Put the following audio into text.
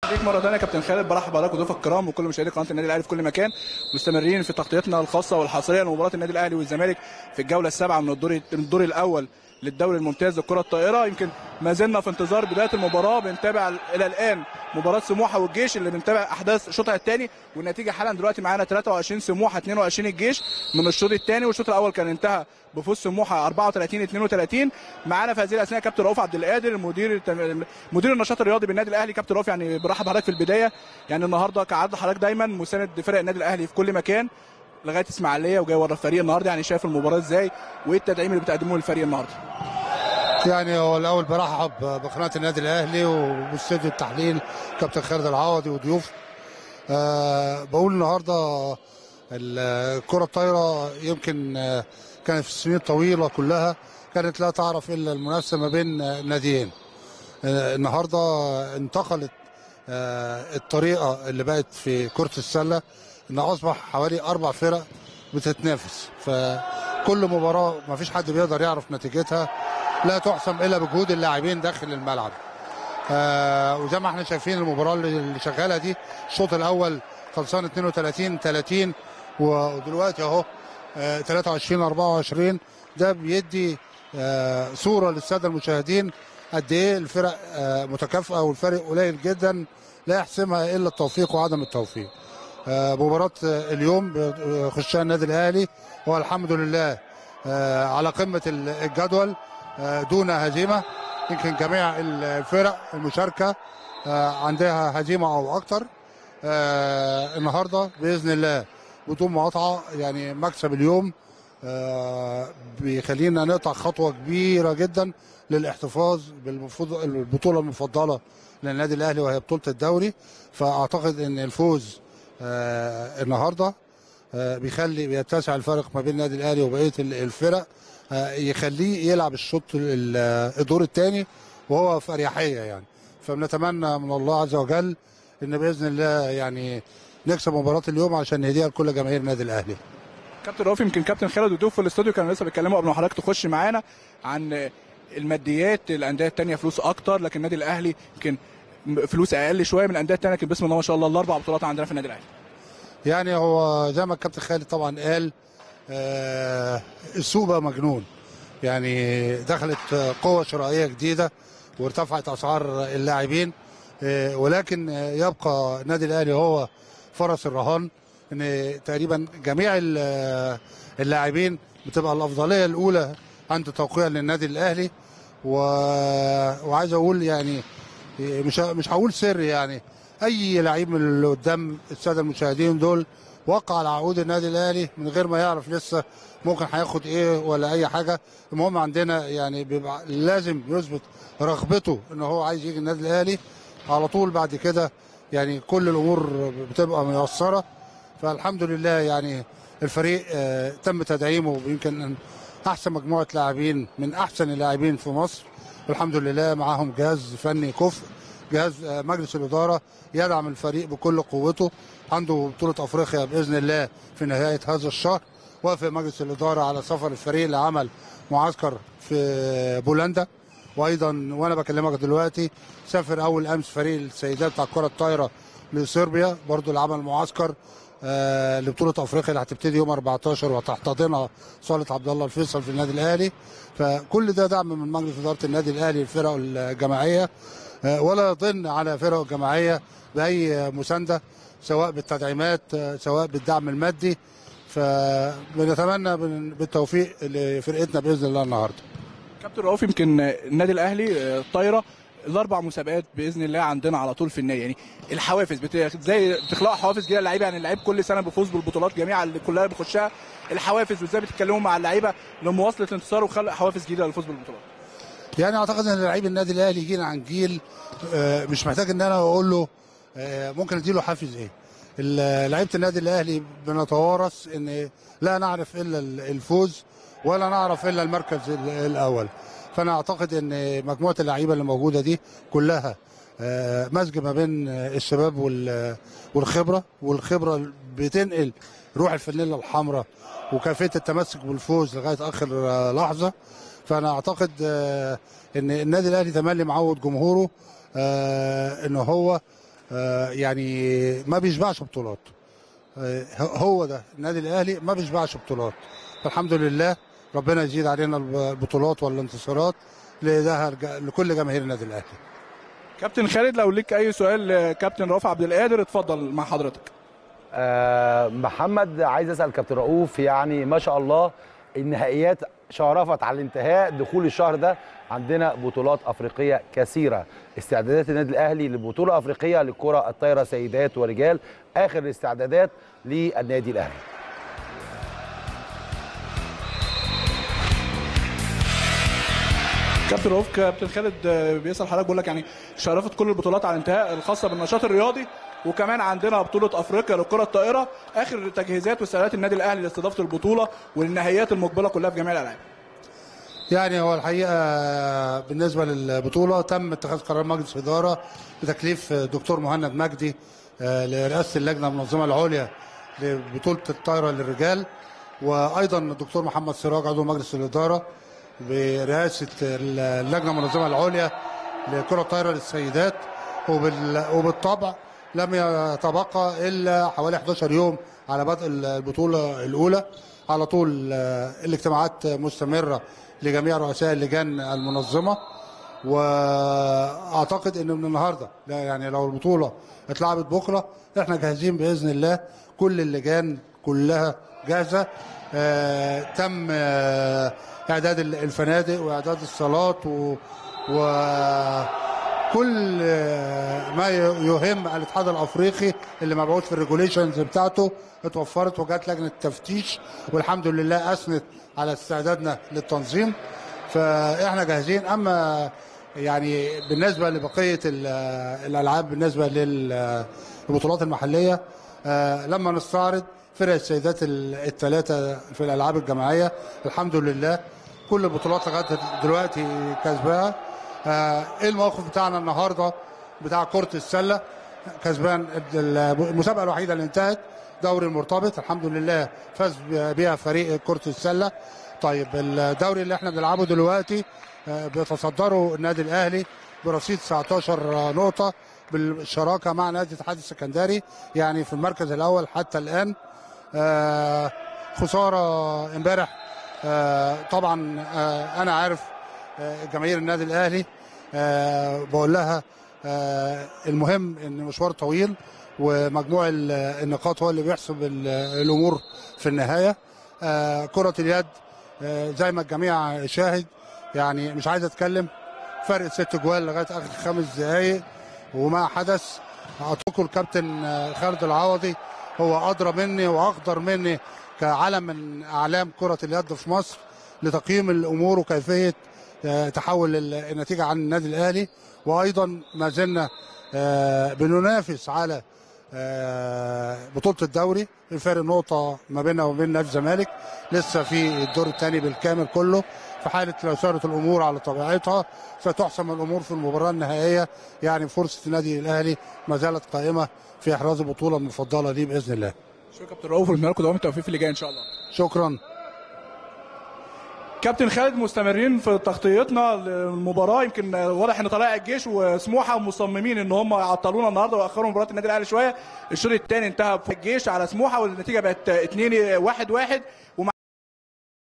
ليك مره ثانيه كابتن خالد برحب بحضرتك وضيوفك الكرام وكل مشاهدي قناه النادي الاهلي في كل مكان مستمرين في تغطيتنا الخاصه والحصريه لمباراه النادي الاهلي والزمالك في الجوله السابعه من الدور من الدور الاول للدوري الممتاز للكره الطائره يمكن ما زلنا في انتظار بدايه المباراه بنتابع الى الان مباراه سموحه والجيش اللي بنتابع احداث الشوط الثاني والنتيجه حالا دلوقتي معانا 23 سموحه 22 الجيش من الشوط الثاني والشوط الاول كان انتهى بفوز سموحه 34 32 معانا في هذه الاثناء كابتن رؤوف عبد القادر المدير التم... مدير النشاط الرياضي بالنادي الاهلي كابتن رؤوف يعني برحب بحضرتك في البدايه يعني النهارده كعادة حضرتك دايما مساند فرق النادي الاهلي في كل مكان لغايه اسماعيليه وجاي ورا الفريق النهارده يعني شايف المباراه ازاي وايه التدعيم اللي بتقدموه للفريق النهارده يعني هو الاول برحب بقناه النادي الاهلي وباستوديو التحليل كابتن خالد العوضي وضيوف أه بقول النهارده الكره الطايره يمكن آه، كانت في السنين الطويله كلها كانت لا تعرف الا المنافسه ما بين آه، ناديين آه، النهارده انتقلت آه، الطريقه اللي بقت في كره السله ان اصبح حوالي اربع فرق بتتنافس فكل مباراه ما فيش حد بيقدر يعرف نتيجتها لا تحسم الا بجهود اللاعبين داخل الملعب آه وزي ما احنا شايفين المباراه اللي اللي شغاله دي الشوط الاول خلصان 32 30 ودلوقتي اهو آه 23 24 ده بيدي آه صوره للساده المشاهدين قد ايه الفرق آه متكافئه والفرق قليل جدا لا يحسمها الا التوفيق وعدم التوفيق آه مباراه آه، اليوم بيخشها النادي الاهلي والحمد لله آه على قمه ال- الجدول آه دون هزيمه يمكن جميع الفرق المشاركه آه عندها هزيمه او اكتر آه النهارده باذن الله بدون مقاطعه يعني مكسب اليوم آه بيخلينا نقطع خطوه كبيره جدا للاحتفاظ بالمفروض البطوله المفضله للنادي الاهلي وهي بطوله الدوري فاعتقد ان الفوز آه النهارده آه بيخلي بيتسع الفرق ما بين النادي الاهلي وبقيه ال- الفرق آه يخليه يلعب الشوط ال- الدور الثاني وهو في اريحيه يعني فبنتمنى من الله عز وجل ان باذن الله يعني نكسب مباراه اليوم عشان نهديها لكل جماهير النادي الاهلي كابتن رؤوف يمكن كابتن خالد وضيوف في الاستوديو كانوا لسه بيتكلموا قبل ما حضرتك تخش معانا عن الماديات الانديه الثانيه فلوس اكتر لكن النادي الاهلي يمكن فلوس اقل شويه من الانديه الثانيه لكن بسم الله ما شاء الله الاربع بطولات عندنا في النادي الاهلي يعني هو زي ما الكابتن خالد طبعا قال آه السوق بقى مجنون يعني دخلت آه، قوة شرائية جديدة وارتفعت أسعار اللاعبين آه ولكن آه، يبقى النادي الأهلي هو فرس الرهان إن تقريبا جميع ال- آه، اللاعبين بتبقى الأفضلية الأولى عند توقيع للنادي الأهلي و... وعايز أقول يعني مش مش هقول سر يعني اي لعيب من اللي قدام الساده المشاهدين دول وقع على عقود النادي الاهلي من غير ما يعرف لسه ممكن هياخد ايه ولا اي حاجه المهم عندنا يعني بيبقى لازم يثبت رغبته ان هو عايز يجي النادي الاهلي على طول بعد كده يعني كل الامور بتبقى ميسره فالحمد لله يعني الفريق آه، تم تدعيمه يمكن أن احسن مجموعه لاعبين من احسن اللاعبين في مصر الحمد لله معاهم جهاز فني كفء جهاز آه، مجلس الاداره يدعم الفريق بكل قوته عنده بطوله افريقيا باذن الله في نهايه هذا الشهر وافق مجلس الاداره على سفر الفريق لعمل معسكر في بولندا وايضا وانا بكلمك دلوقتي سافر اول امس فريق السيدات بتاع الكره الطايره لصربيا برضو لعمل معسكر آه لبطوله افريقيا اللي هتبتدي يوم 14 وتحتضنها صاله عبد الله الفيصل في النادي الاهلي فكل ده دعم من مجلس اداره النادي الاهلي للفرق الجماعيه آه ولا يضن على فرق الجماعيه باي مسانده سواء بالتدعيمات آه، سواء بالدعم المادي فبنتمنى بال- بالتوفيق لفرقتنا باذن الله النهارده كابتن رؤوف يمكن النادي الاهلي آه، الطايره الاربع مسابقات باذن الله عندنا على طول في النهايه يعني الحوافز بت... ازاي بتخلقوا حوافز جديده للعيبه يعني اللعيب كل سنه بيفوز بالبطولات جميعا اللي كلها بيخشها الحوافز وازاي بتتكلموا مع اللعيبه لمواصله الانتصار وخلق حوافز جديده للفوز بالبطولات يعني اعتقد ان لعيب النادي الاهلي جيل عن جيل آه، مش محتاج ان انا اقول له آه، ممكن اديله حافز ايه ال- لعيبه النادي الاهلي بنتوارث ان لا نعرف الا ال- الفوز ولا نعرف الا المركز ال- الاول فانا اعتقد ان مجموعه اللعيبه اللي موجوده دي كلها آه، مزج ما بين آه، الشباب وال- والخبره والخبره بتنقل روح الفانيلا الحمراء وكيفيه التمسك بالفوز لغايه اخر آه، لحظه فانا اعتقد آه، ان النادي الاهلي تملي معود جمهوره آه، ان هو آه، يعني ما بيشبعش بطولات آه، هو ده النادي الاهلي ما بيشبعش بطولات فالحمد لله ربنا يزيد علينا البطولات والانتصارات لده لكل جماهير النادي الاهلي كابتن خالد لو ليك اي سؤال لكابتن رافع عبد القادر اتفضل مع حضرتك آه محمد عايز اسال كابتن رؤوف يعني ما شاء الله النهائيات شرفت على الانتهاء دخول الشهر ده عندنا بطولات افريقيه كثيره استعدادات النادي الاهلي لبطوله افريقيه للكره الطايره سيدات ورجال اخر الاستعدادات للنادي الاهلي كابتن رؤوف كابتن خالد بيسال حضرتك بيقول لك يعني شرفت كل البطولات على الانتهاء الخاصه بالنشاط الرياضي وكمان عندنا بطوله افريقيا للكره الطائره اخر تجهيزات واستعدادات النادي الاهلي لاستضافه البطوله والنهائيات المقبله كلها في جميع الالعاب يعني هو الحقيقه بالنسبه للبطوله تم اتخاذ قرار مجلس اداره بتكليف دكتور مهند مجدي آه، لرئاسه اللجنه المنظمه العليا لبطوله الطايره للرجال وايضا الدكتور محمد سراج عضو مجلس الاداره برئاسه اللجنه المنظمه العليا لكره الطايره للسيدات وبال- وبالطبع لم يتبقى الا حوالي 11 يوم على بدء البطوله الاولى على طول آه، الاجتماعات مستمره لجميع رؤساء اللجان المنظمه واعتقد ان من النهارده لا يعني لو البطوله اتلعبت بكره احنا جاهزين باذن الله كل اللجان كلها جاهزه آه تم آه اعداد الفنادق واعداد الصالات و, و كل آه، ما يهم الاتحاد الافريقي اللي مبعوث في الريجوليشنز بتاعته اتوفرت وجات لجنه تفتيش والحمد لله اثنت على استعدادنا للتنظيم فاحنا جاهزين اما يعني بالنسبه لبقيه ال- الالعاب بالنسبه للبطولات المحليه آه، لما نستعرض فرق السيدات الثلاثه في الالعاب الجماعيه الحمد لله كل البطولات لغايه دلوقتي كسبها آه، ايه الموقف بتاعنا النهارده بتاع كره السله كسبان المسابقه الوحيده اللي انتهت دوري المرتبط الحمد لله فاز بيها فريق كره السله طيب الدوري اللي احنا بنلعبه دلوقتي آه، بيتصدره النادي الاهلي برصيد 19 نقطه بالشراكه مع نادي الاتحاد السكندري يعني في المركز الاول حتى الان آه، خساره امبارح آه، طبعا آه، انا عارف آه، جماهير النادي الاهلي آه، بقول لها آه، المهم ان مشوار طويل ومجموع ال- النقاط هو اللي بيحسب ال- الامور في النهايه آه، كره اليد آه، زي ما الجميع شاهد يعني مش عايز اتكلم فرق ست جوال لغايه اخر خمس دقائق وما حدث اتركه الكابتن آه، خالد العوضي هو ادرى مني واقدر مني كعلم من اعلام كره اليد في مصر لتقييم الامور وكيفيه آه، تحول ال- النتيجه عن النادي الاهلي وايضا ما زلنا آه، بننافس على آه، بطوله الدوري الفارق نقطه ما بيننا وبين نادي الزمالك لسه في الدور الثاني بالكامل كله في حاله لو سارت الامور على طبيعتها ستحسم الامور في المباراه النهائيه يعني فرصه النادي الاهلي ما زالت قائمه في احراز البطوله المفضله ليه باذن الله شكرا كابتن رؤوف ونتمنى لكم دوام التوفيق في اللي جاي ان شاء الله شكرا كابتن خالد مستمرين في تغطيتنا للمباراه يمكن واضح ان طلائع الجيش وسموحه مصممين ان هم يعطلونا النهارده واخروا مباراه النادي الاهلي شويه الشوط الثاني انتهى في الجيش على سموحه والنتيجه بقت 2 1 1